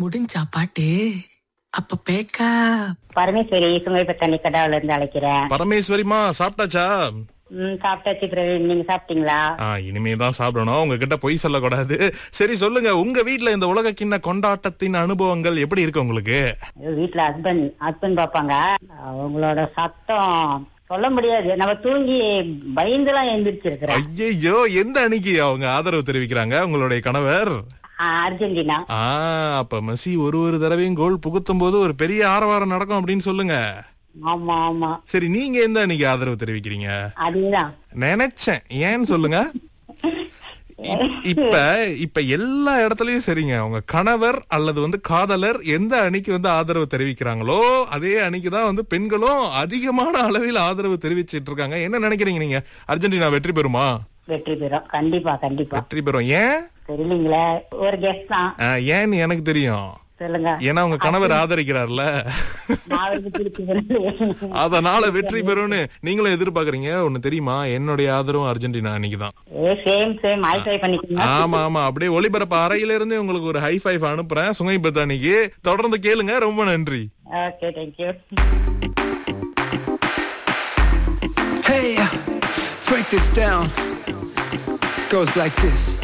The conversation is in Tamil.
முடிஞ்சா பாட்டு அப்ப பேக்கா பரமேஸ்வரி சுங்கைப்பட்ட நிக்கடாவில இருந்து அழைக்கிறேன் பரமேஸ்வரிமா சாப்பிட்டாச்சா ம் சாப்பிட்டாச்சு பிரவீன் நீங்க சாப்பிட்டீங்களா ஆ இனிமே தான் சாப்பிடணும் உங்ககிட்ட பொய் சொல்லக்கூடாது சரி சொல்லுங்க உங்க வீட்ல இந்த உலக கிண்ண கொண்டாட்டத்தின் அனுபவங்கள் எப்படி இருக்கு உங்களுக்கு ஐயோ, வீட்ல ஹஸ்பண்ட் ஹஸ்பண்ட் பாப்பாங்க அவங்களோட சத்தம் சொல்ல முடியாது நம்ம தூங்கி பயந்துலாம் எந்திரிச்சிருக்கிறேன் ஐயையோ எந்த அணிக்கு அவங்க ஆதரவு தெரிவிக்கிறாங்க உங்களுடைய கணவர் அர்ஜென்டினா ஆ அப்ப மெஸ்ஸி ஒரு ஒரு தடவையும் கோல் புகுத்தும் போது ஒரு பெரிய ஆரவாரம் நடக்கும் அப்படின்னு சொல்லுங்க ஆமா ஆமா சரி நீங்க எந்த அணிக்கு ஆதரவு தெரிவிக்கிறீங்க அதேதான் நினைச்சேன் ஏன்னு சொல்லுங்க இப்- இப்ப இப்ப எல்லா இடத்துலயும் சரிங்க உங்க கணவர் அல்லது வந்து காதலர் எந்த அணிக்கு வந்து ஆதரவு தெரிவிக்கிறாங்களோ அதே அணிக்கு தான் வந்து பெண்களும் அதிகமான அளவில் ஆதரவு தெரிவிச்சிட்டு இருக்காங்க என்ன நினைக்கிறீங்க நீங்க அர்ஜென்டினா வெற்றி பெறுமா வெற்றி பெறும் கண்டிப்பா கண்டிப்பா வெற்றி பெறும் ஏன் தெரியலீங்களே ஒரு கெஸ்ட் தான் ஆ, ஏன்னு எனக்கு தெரியும் சொல்லுங்க ஏன்னா உங்க கணவர் ஆதரிக்கிறார்ல நான் அவருக்கு பிடிச்சது அதனால வெற்றி பெறும்னு நீங்களும் எதிர்பார்க்கறீங்க ஒண்ணு தெரியுமா என்னுடைய ஆதரவும் அர்ஜென்டினா அன்னைக்கு தான் ஏ சேம் சேம் ஆய் ட்ரை பண்ணிக்கோங்க ஆமா ஆமா அப்படியே ஒளிபரப்பு அறையில இருந்து உங்களுக்கு ஒரு ஹை ஃபைவ் அனுப்புறேன் சுங்கை பத்தானிக்கு தொடர்ந்து கேளுங்க ரொம்ப நன்றி okay thank you Hey, break this down. Goes like this.